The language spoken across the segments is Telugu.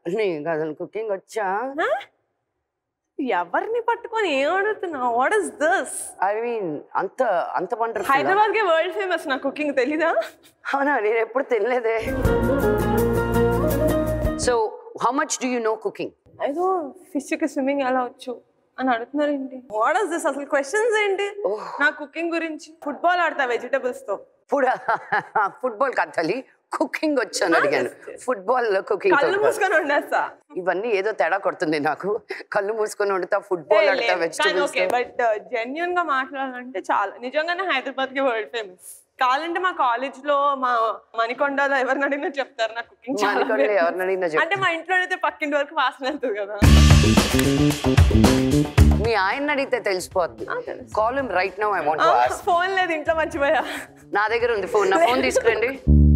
నీకు అసలు కుకింగ్ వచ్చా ఎవరిని పట్టుకొని ఏం అడుగుతున్నావు what is this I mean అంత అంత వండర్ఫుల్ హైదరాబాద్ కే వరల్డ్ ఫేమస్ నా కుకింగ్ తెలీదా అవునా నేను ఎప్పుడు తినలేదే so how much do you know cooking ఏదో ఫిష్ కి స్విమ్మింగ్ ఎలా వచ్చు అని అడుగుతున్నారు ఏంటి వాట్ ఇస్ దిస్ అసలు క్వశ్చన్స్ ఏంటి నా కుకింగ్ గురించి ఫుట్బాల్ ఆడతా వెజిటబుల్స్ తో ఫుడ్ ఫుట్బాల్ కాదు తల్లి కుకింగ్ వచ్చాను అడిగాను ఫుట్బాల్ కుకింగ్ కళ్ళు మూసుకొని ఉండేస్తా ఇవన్నీ ఏదో తేడా కొడుతుంది నాకు కళ్ళు మూసుకొని వండుతా ఫుట్బాల్ ఆడతా కానీ వెజిటబుల్స్ ఓకే బట్ జెన్యున్ గా మాట్లాడాలంటే చాలా నిజంగానే హైదరాబాద్ కి వరల్డ్ ఫేమస్ కావాలంటే మా కాలేజ్ లో మా మణికొండలో ఎవరిని అడిగినా చెప్తారు నా కుకింగ్ చాలా మణికొండలో famous. ఎవరిని అడిగినా చెప్తారు. అంటే మా ఇంట్లో అయితే పక్కింటి వరకు వాసన వెళ్తుంది కదా మీ ఆయన అడిగితే తెలిసిపోద్ది call him right now I want to ask phone లేదు ఇంట్లో మర్చిపోయా నా దగ్గర ఉంది ఫోన్ నా ఫోన్ తీసుకురండి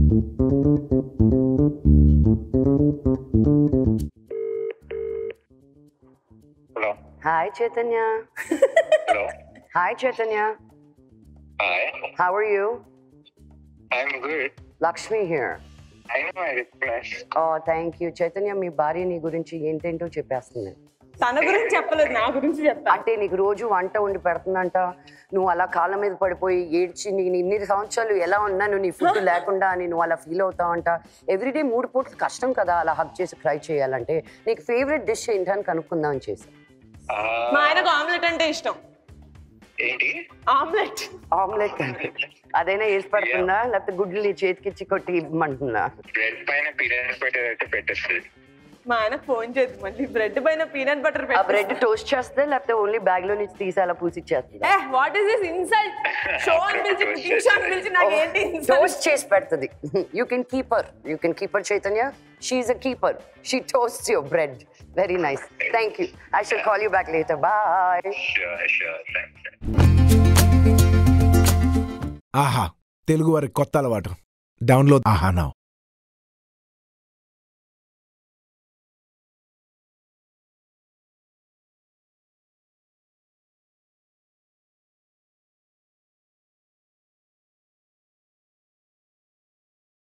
Hello. Hi Chaitanya Hello. Hi Chaitanya Hi. How are you I'm good. Lakshmi here I know I recognize. Oh thank you Chaitanya మీ భార్య నీ గురించి ఏంటేంటో చెప్పేస్తుంది తన గురించి చెప్పలేదు నా గురించి చెప్పా అంటే నీకు రోజు వంట వండి పెడుతుందంట నువ్వు అలా కాళ్ళ మీద పడిపోయి ఏడ్చి నీ ఇన్ని సంవత్సరాలు ఎలా ఉన్నాను నీ ఫుడ్ లేకుండా అని నువ్వు అలా ఫీల్ అవుతావంట ఎవ్రీడే మూడు పూటలు కష్టం కదా అలా హక్ చేసి ట్రై చేయాలంటే నీకు ఫేవరెట్ డిష్ ఏంటని కనుక్కుందామని చేసి మా ఆయనకు ఆమ్లెట్ అంటే ఇష్టం ఏంటి ఆమ్లెట్ ఆమ్లెట్ అదైనా వేసి పెడుతుందా లేకపోతే గుడ్లు నీ చేతికిచ్చి కొట్టి ఇవ్వమంటుందా బ్రెడ్ పైన పీనట్ బటర్ అయితే పెట్టేస్తుంది మా ఆయనకు ఫోన్ చేయదు మళ్ళీ బ్రెడ్ పైన పీనట్ బటర్ ఆ బ్రెడ్ టోస్ట్ చేస్తే లేకపోతే ఓన్లీ బ్యాగ్ లో నుంచి తీసి అలా పూసి ఇచ్చేస్తుందా ఏ what is this insult show అని పిలిచి కుకింగ్ షో అని పిలిచి నాకు ఏంటి ఇన్సల్ట్ టోస్ట్ చేసి పెడుతుంది you can keeper you can keeper Chaitanya she uh keeper she toast your bread very nice thank you I shall call you back later bye sure sure thanks ఆహా తెలుగు వారి కొత్త అలవాటు డౌన్లోడ్ ఆహా నౌ